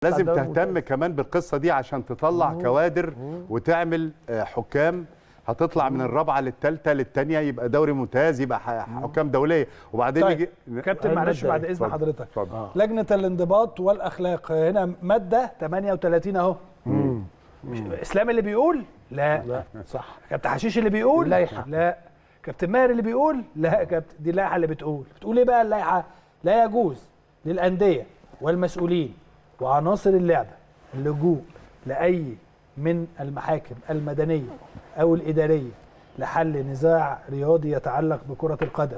لازم دوري تهتم ممتاز. كمان بالقصه دي عشان تطلع كوادر وتعمل آه، حكام هتطلع من الرابعه للثالثه للثانيه يبقى دوري ممتاز يبقى ح- حكام دوليه وبعدين طيب يجي كابتن معلش المادة بعد إيه؟ اذن اتفضل. حضرتك اتفضل. لجنه الانضباط والاخلاق هنا ماده 38 اهو مش- اسلام اللي بيقول لا, لا صح كابتن حشيش اللي بيقول اللائحة. لا كابتن ماهر اللي بيقول لا كابتن دي اللائحه اللي بتقول بتقول ايه بقى اللائحه لا يجوز للانديه والمسؤولين وعناصر اللعبه اللجوء لاي من المحاكم المدنيه او الاداريه لحل نزاع رياضي يتعلق بكره القدم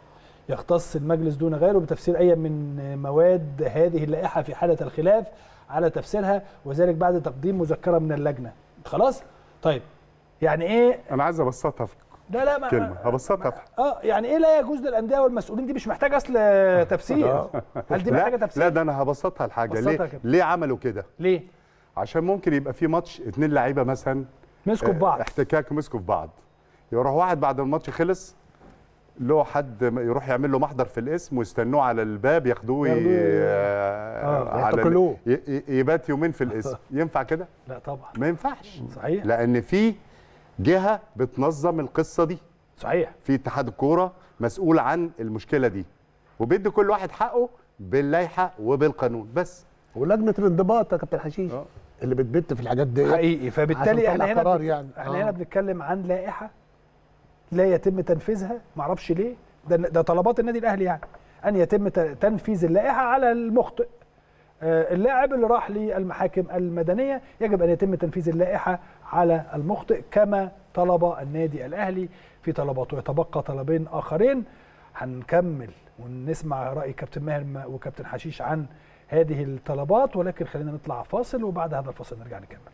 يختص المجلس دون غيره بتفسير اي من مواد هذه اللائحه في حاله الخلاف على تفسيرها وذلك بعد تقديم مذكره من اللجنه خلاص طيب يعني ايه انا عايز ابسطها في لا لا ما كلمه هبسطها في اه يعني ايه لا يجوز للانديه والمسؤولين دي مش محتاجه اصل تفسير هل دي محتاجه لا, لا تفسير ده انا هبسطها لحاجه بسطها ليه كده. ليه عملوا كده ليه عشان ممكن يبقى في ماتش اتنين لعيبه مثلا مسكوا في بعض احتكاك مسكوا في بعض يروح واحد بعد الماتش خلص له حد يروح يعمل له محضر في الاسم ويستنوه على الباب ياخدوه ي- ياخدوه ي- آه، على ال- يعتقلوه. ي- ي- يبات يومين في الاسم ينفع كده لا طبعا ما ينفعش صحيح لان في جهه بتنظم القصه دي صحيح في اتحاد الكوره مسؤول عن المشكله دي وبيدي كل واحد حقه باللائحه وبالقانون بس ولجنه الانضباط يا كابتن حشيش آه. اللي بتبت في الحاجات دي حقيقي فبالتالي عشان احنا تطلع هنا قرار بنك- يعني. احنا آه. هنا بنتكلم عن لائحه لا يتم تنفيذها معرفش ليه ده ده طلبات النادي الاهلي يعني ان يتم ت- تنفيذ اللائحه على المخطئ آه، اللاعب اللي راح للمحاكم المدنيه يجب ان يتم تنفيذ اللائحه على المخطئ كما طلب النادي الاهلي في طلباته يتبقى طلبين اخرين هنكمل ونسمع راي كابتن ماهر م- وكابتن حشيش عن هذه الطلبات ولكن خلينا نطلع فاصل وبعد هذا الفاصل نرجع نكمل